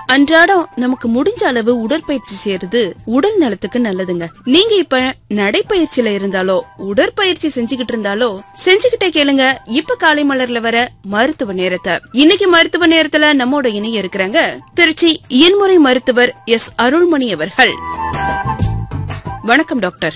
அன்றாடம் நமக்கு முடிஞ்ச அளவு உடற்பயிற்சி செய்யறது உடல் நலத்துக்கு நல்லதுங்க நீங்க இப்ப நடைப்பயிற்சியில இருந்தாலோ உடற்பயிற்சி செஞ்சுகிட்டு இருந்தாலோ செஞ்சுகிட்டே கேளுங்க இப்ப காலை மலர்ல வர மருத்துவ நேரத்தை இன்னைக்கு மருத்துவ நேரத்துல நம்மோட இணைய இருக்கிறாங்க திருச்சி இயன்முறை மருத்துவர் எஸ் அருள்மணி அவர்கள் வணக்கம் டாக்டர்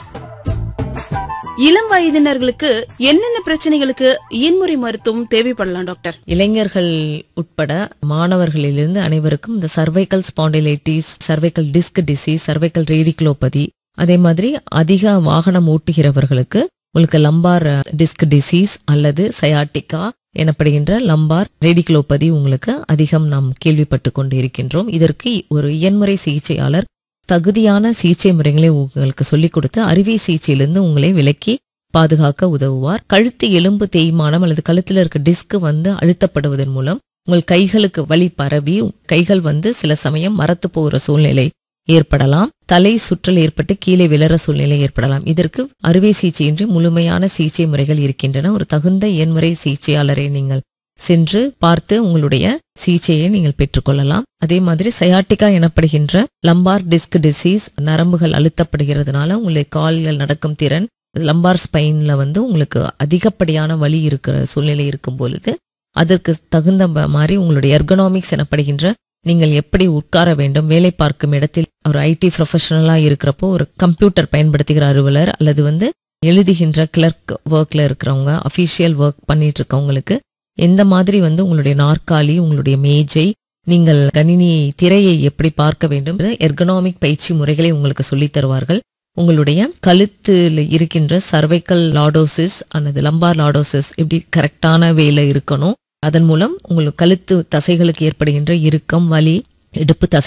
இளம் வயதினர்களுக்கு என்னென்ன பிரச்சனைகளுக்கு இயன்முறை மருத்துவம் தேவைப்படலாம் டாக்டர் இளைஞர்கள் உட்பட மாணவர்களிலிருந்து அனைவருக்கும் இந்த cervical spondylitis cervical disc disease cervical radiculopathy அதே மாதிரி அதிக வாகனம் ஓட்டுகிறவர்களுக்கு உங்களுக்கு லம்பார் டிஸ்க் டிசீஸ் அல்லது சயாட்டிகா எனப்படுகின்ற லம்பார் ரேடிகுலோபதி உங்களுக்கு அதிகம் நாம் கேள்விப்பட்டு கொண்டு இருக்கின்றோம் இதற்கு ஒரு இயன்முறை சிகிச்சையாளர் தகுதியான சிகிச்சை முறைகளை உங்களுக்கு சொல்லிக் கொடுத்து அறுவை சிகிச்சையிலிருந்து உங்களை விலக்கி பாதுகாக்க உதவுவார் கழுத்து எலும்பு தேய்மானம் அல்லது கழுத்துல இருக்க டிஸ்க் வந்து அழுத்தப்படுவதன் மூலம் உங்கள் கைகளுக்கு வலி பரவி கைகள் வந்து சில சமயம் மரத்து போகிற சூழ்நிலை ஏற்படலாம் தலை சுற்றல் ஏற்பட்டு கீழே விழற சூழ்நிலை ஏற்படலாம் இதற்கு அறுவை சிகிச்சையின்றி முழுமையான சிகிச்சை முறைகள் இருக்கின்றன ஒரு தகுந்த இயன்முறை சிகிச்சையாளரை நீங்கள் சென்று பார்த்து உங்களுடைய சிகிச்சையை நீங்கள் பெற்றுக்கொள்ளலாம் அதே மாதிரி சயாட்டிகா எனப்படுகின்ற லம்பார் டிஸ்க் டிசீஸ் நரம்புகள் அழுத்தப்படுகிறதுனால உங்களுடைய கால்கள் நடக்கும் திறன் லம்பார் ஸ்பைன்ல வந்து உங்களுக்கு அதிகப்படியான வலி இருக்கிற சூழ்நிலை இருக்கும் பொழுது அதற்கு தகுந்த ம- மாதிரி உங்களுடைய எர்கனாமிக்ஸ் எனப்படுகின்ற நீங்கள் எப்படி உட்கார வேண்டும் வேலை பார்க்கும் இடத்தில் ஒரு ஐடி ப்ரொஃபஷனலா இருக்கிறப்போ ஒரு கம்ப்யூட்டர் பயன்படுத்துகிற அலுவலர் அல்லது வந்து எழுதுகின்ற கிளர்க் ஒர்க்ல இருக்கிறவங்க அஃபீஷியல் ஒர்க் பண்ணிட்டு இருக்கவங்களுக்கு எந்த மாதிரி வந்து உங்களுடைய நாற்காலி உங்களுடைய மேஜை நீங்கள் கணினி திரையை எப்படி பார்க்க வேண்டும் எர்கனாமிக் பயிற்சி முறைகளை உங்களுக்கு சொல்லித் தருவார்கள் உங்களுடைய கழுத்தில் இருக்கின்ற சர்வைக்கல் லாடோசிஸ் அல்லது லம்பார் லாடோசிஸ் எப்படி கரெக்டான வேல இருக்கணும் அதன் மூலம் உங்களுக்கு கழுத்து தசைகளுக்கு ஏற்படுகின்ற இறுக்கம் வலி இடுப்பு தசை